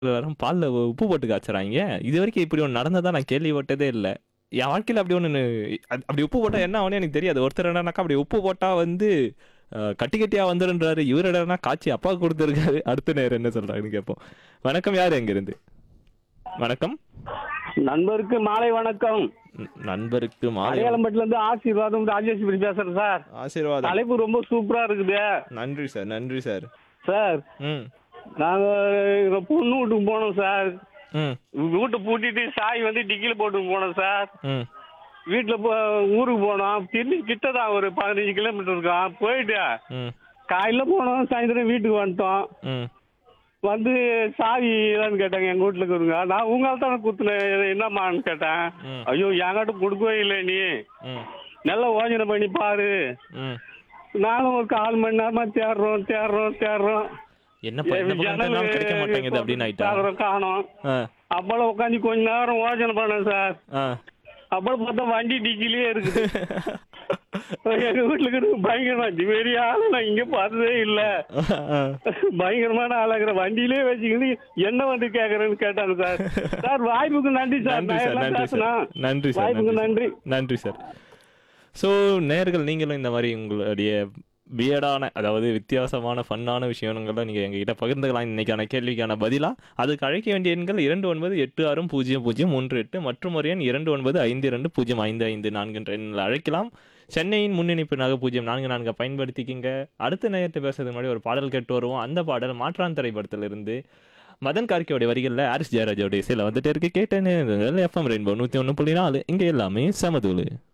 வரும் பால்ல உப்பு போட்டு காய்ச்சறாய்ங்க. இதுவரைக்கும் இப்படி ஒண்ணு நடந்ததா நான் கேள்விப்பட்டதே இல்ல. என் வாழ்க்கையில அப்படி ஒண்ணு அத் அப்படி உப்பு போட்டா என்ன ஆகும்னு எனக்கு தெரியாது. ஒருத்தர் என்னன்னாக்கா அப்படி உப்பு போட்டா வந்து அ கட்டி கட்டியா வந்துருன்றாரு. இவரு என்னடான்னா காய்ச்சி அப்பாவுக்கு குடுத்துருக்காரு. அடுத்த நேரம் என்ன சொல்றாங்கன்னு கேட்போம். வணக்கம் யாரு எங்கிருந்து? வணக்கம். நண்பருக்கு மாலை வணக்கம் ந நண்பருக்கு மாலை அடையாளம்பட்டில இருந்து ஆசீர்வாதம் ராஜேஸ்வரி பேசுறேன் சார் ஆசீர்வாதம். தலைப்பு ரொம்ப சூப்பரா இருக்குது நன்றி சார். நன்றி சார். சார் ம். நாங்க எங்க பொண்ணு வீட்டுக்கு போனோம் சார் ம். வீட்டை பூட்டிட்டு சாய் வந்து டிக்கில போட்டு போனோம் சார் ம். வீட்டுல போ ஊருக்கு போனோம் திரும்பி கிட்ட தான் ஒரு பதினஞ்சு கிலோமீட்டர் இருக்கும் போயிட்டு ம். காலையில போனோம் சாயந்தரம் வீட்டுக்கு வந்துட்டோம் ம். வந்து சாவி இல்லைன்னு கேட்டாங்க எங்க வீட்டுல இருக்கிறவங்க நான் உங்களால தானே குத்துனேன் என்னம்மான்னு கேட்டேன் ம். ஐயோ என்கிட்ட கொடுக்கவே இல்லை நீ ம். நல்லா யோசனை பண்ணி பாரு ம். நானும் ஒரு கால் மணி நேரமா தேடுறோம் தேடுறோம் தேடுறோம் என்னப்பா இந்த பக்கம் தேடினாலும் கிடைக்க மாட்டேங்குது அப்படின்னு ஆயிட்டா? தேடுறோம் காணோம் ஆ. அப்போல உட்காந்து கொஞ்ச நேரம் யோசனை பண்ணேன் சார் ஆ. அப்புறம் பார்த்தா வண்டி டிக்கிலே இருக்குது எங்க வீட்டுல இருக்கிற பயங்கரமா பெரிய ஆளு நான் இங்க பார்த்ததே இல்ல ஆ. பயங்கரமான ஆளாகிற வண்டியிலே வச்சுக்கிட்டு என்ன வந்து கேக்குறேன்னு கேட்டாங்க சார் சார் வாய்ப்புக்கு நன்றி சார் நன்றி நான் சார் எல்லாம் நன்றி பேசினா சார் நன்றி சார் வாய்ப்புக்கு நன்றி நன்றி சார். நன்றி சார் ஸோ நேர்கள் நீங்களும் இந்த மாதிரி உங்களுடைய வியர்டான அதாவது வித்தியாசமான ஃபன்னான விஷயங்களை நீங்கள் எங்ககிட்ட பகிர்ந்துக்கலாம் இன்னைக்கான கேள்விக்கான பதிலாக அதுக்கு அழைக்க வேண்டிய எண்கள் இரண்டு ஒன்பது எட்டு ஆறும் பூஜ்ஜியம் பூஜ்ஜியம் மூன்று எட்டு மற்றும் ஒரு எண் இரண்டு ஒன்பது ஐந்து இரண்டு பூஜ்ஜியம் ஐந்து ஐந்து நான்கு என்ற எண்ணில் அழைக்கலாம் சென்னையின் முன்னிணைப்பினாக பூஜ்ஜியம் நான்கு நான்கு பயன்படுத்திக்கிங்க அடுத்த நேரத்தை பேசுறதுக்கு முன்னாடி ஒரு பாடல் கேட்டு வருவோம் அந்த பாடல் மாற்றான் திரைப்படத்திலிருந்து மதன் கார்கியோடைய வரிகளில் ஹாரிஸ் ஜெயராஜோடைய இசையில் வந்துட்டு இருக்கு கேட்டேன்னு எஃப்எம் ரெயின்போ நூற்றி ஒன்று புள்ளி நாலு இங்கே எல்லாமே சமதூளு